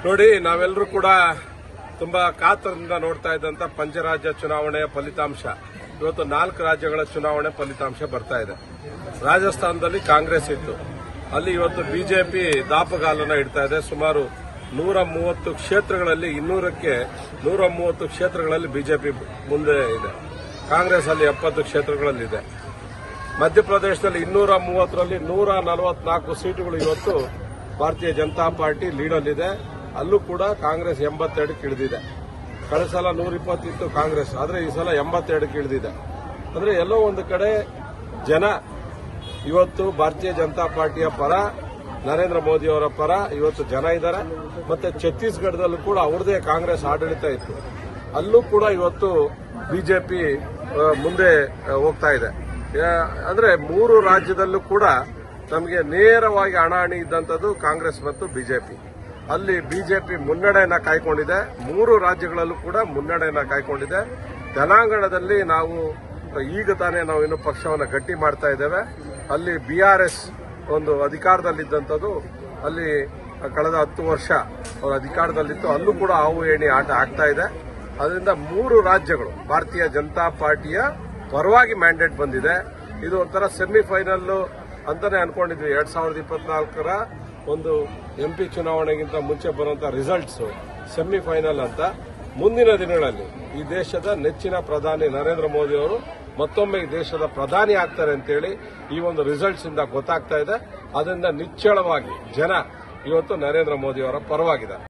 ನೋಡಿ ನಾವೆಲ್ಲರೂ ಕೂಡ ತುಂಬಾ ಕಾತರದಿಂದ ನೋಡ್ತಾ ಇದ್ದಂತ ಪಂಚರಾಜ್ಯ ಚುನಾವಣೆಯ ಫಲಿತಾಂಶ ಇವತ್ತು ನಾಲ್ಕು ರಾಜ್ಯಗಳ ಚುನಾವಣೆ ಫಲಿತಾಂಶ ಬರ್ತಾ ಇದೆ ರಾಜಸ್ಥಾನದಲ್ಲಿ ಕಾಂಗ್ರೆಸ್ ಇತ್ತು ಅಲ್ಲಿ ಇವತ್ತು ಬಿಜೆಪಿ ದಾಪಗಾಲನ್ನ ಇಡ್ತಾ ಇದೆ ಸುಮಾರು ನೂರ ಮೂವತ್ತು ಕ್ಷೇತ್ರಗಳಲ್ಲಿ ಇನ್ನೂರಕ್ಕೆ ನೂರ ಮೂವತ್ತು ಕ್ಷೇತ್ರಗಳಲ್ಲಿ ಬಿಜೆಪಿ ಮುಂದೆ ಇದೆ ಕಾಂಗ್ರೆಸ್ ಅಲ್ಲಿ ಎಪ್ಪತ್ತು ಕ್ಷೇತ್ರಗಳಲ್ಲಿದೆ ಮಧ್ಯಪ್ರದೇಶದಲ್ಲಿ ಇನ್ನೂರ ಮೂವತ್ತರಲ್ಲಿ ನೂರ ನಲವತ್ನಾಲ್ಕು ಸೀಟುಗಳು ಇವತ್ತು ಭಾರತೀಯ ಜನತಾ ಪಾರ್ಟಿ ಲೀಡಲ್ಲಿದೆ ಅಲ್ಲೂ ಕೂಡ ಕಾಂಗ್ರೆಸ್ ಎಂಬತ್ತೆರಡಕ್ಕೆ ಇಳಿದಿದೆ ಕಳೆದ ಸಲ ನೂರ ಇಪ್ಪತ್ತಿತ್ತು ಕಾಂಗ್ರೆಸ್ ಆದರೆ ಈ ಸಲ ಎಂಬತ್ತೆರಡಕ್ಕೆ ಇಳಿದಿದೆ ಅಂದ್ರೆ ಎಲ್ಲೋ ಒಂದು ಕಡೆ ಜನ ಇವತ್ತು ಭಾರತೀಯ ಜನತಾ ಪಾರ್ಟಿಯ ಪರ ನರೇಂದ್ರ ಮೋದಿ ಅವರ ಪರ ಇವತ್ತು ಜನ ಇದ್ದಾರೆ ಮತ್ತೆ ಛತ್ತೀಸ್ಗಢದಲ್ಲೂ ಕೂಡ ಅವ್ರದೇ ಕಾಂಗ್ರೆಸ್ ಆಡಳಿತ ಇತ್ತು ಅಲ್ಲೂ ಕೂಡ ಇವತ್ತು ಬಿಜೆಪಿ ಮುಂದೆ ಆ, ಹೋಗ್ತಾ ಇದೆ ಯಾ- ಅಂದ್ರೆ ಮೂರು ರಾಜ್ಯದಲ್ಲೂ ಕೂಡ ನಮಗೆ ನೇರವಾಗಿ ಹಣಾಹಣಿ ಇದ್ದಂಥದ್ದು ಕಾಂಗ್ರೆಸ್ ಮತ್ತು ಬಿಜೆಪಿ ಅಲ್ಲಿ ಬಿಜೆಪಿ ಮುನ್ನಡೆಯನ್ನ ಕಾಯ್ಕೊಂಡಿದೆ ಮೂರು ರಾಜ್ಯಗಳಲ್ಲೂ ಕೂಡ ಮುನ್ನಡೆಯನ್ನ ಕಾಯ್ಕೊಂಡಿದೆ ತೆಲಂಗಾಣದಲ್ಲಿ ನಾವು ಈಗ ತಾನೇ ನಾವು ಇನ್ನು ಪಕ್ಷವನ್ನು ಗಟ್ಟಿ ಮಾಡ್ತಾ ಇದ್ದೇವೆ ಅಲ್ಲಿ ಬಿಆರ್ಎಸ್ ಒಂದು ಅಧಿಕಾರದಲ್ಲಿದ್ದಂಥದ್ದು ಅಲ್ಲಿ ಕಳೆದ ಹತ್ತು ವರ್ಷ ಅವರ ಅಧಿಕಾರದಲ್ಲಿತ್ತು ಅಲ್ಲೂ ಕೂಡ ಹಾವು ಏಣಿ ಆಟ ಆಗ್ತಾ ಇದೆ ಅದರಿಂದ ಮೂರು ರಾಜ್ಯಗಳು ಭಾರತೀಯ ಜನತಾ ಪಾರ್ಟಿಯ ಪರವಾಗಿ ಮ್ಯಾಂಡೇಟ್ ಬಂದಿದೆ ಇದು ಒಂಥರ ಸೆಮಿಫೈನಲ್ ಅಂತಾನೆ ಅನ್ಕೊಂಡಿದ್ವಿ ಎರಡ್ ಸಾವಿರದ ಇಪ್ಪತ್ನಾಲ್ಕರ ಒಂದು ಎಂಪಿ ಚುನಾವಣೆಗಿಂತ ಮುಂಚೆ ಬರುವಂತ ರಿಸಲ್ಟ್ಸ್ ಸೆಮಿಫೈನಲ್ ಅಂತ ಮುಂದಿನ ದಿನಗಳಲ್ಲಿ ಈ ದೇಶದ ನೆಚ್ಚಿನ ಪ್ರಧಾನಿ ನರೇಂದ್ರ ಮೋದಿ ಅವರು ಮತ್ತೊಮ್ಮೆ ಈ ದೇಶದ ಪ್ರಧಾನಿ ಆಗ್ತಾರೆ ಅಂತೇಳಿ ಈ ಒಂದು ರಿಸಲ್ಟ್ಸ್ ಇಂದ ಗೊತ್ತಾಗ್ತಾ ಇದೆ ಅದರಿಂದ ನಿಚ್ಚಳವಾಗಿ ಜನ ಇವತ್ತು ನರೇಂದ್ರ ಮೋದಿ ಅವರ ಪರವಾಗಿದೆ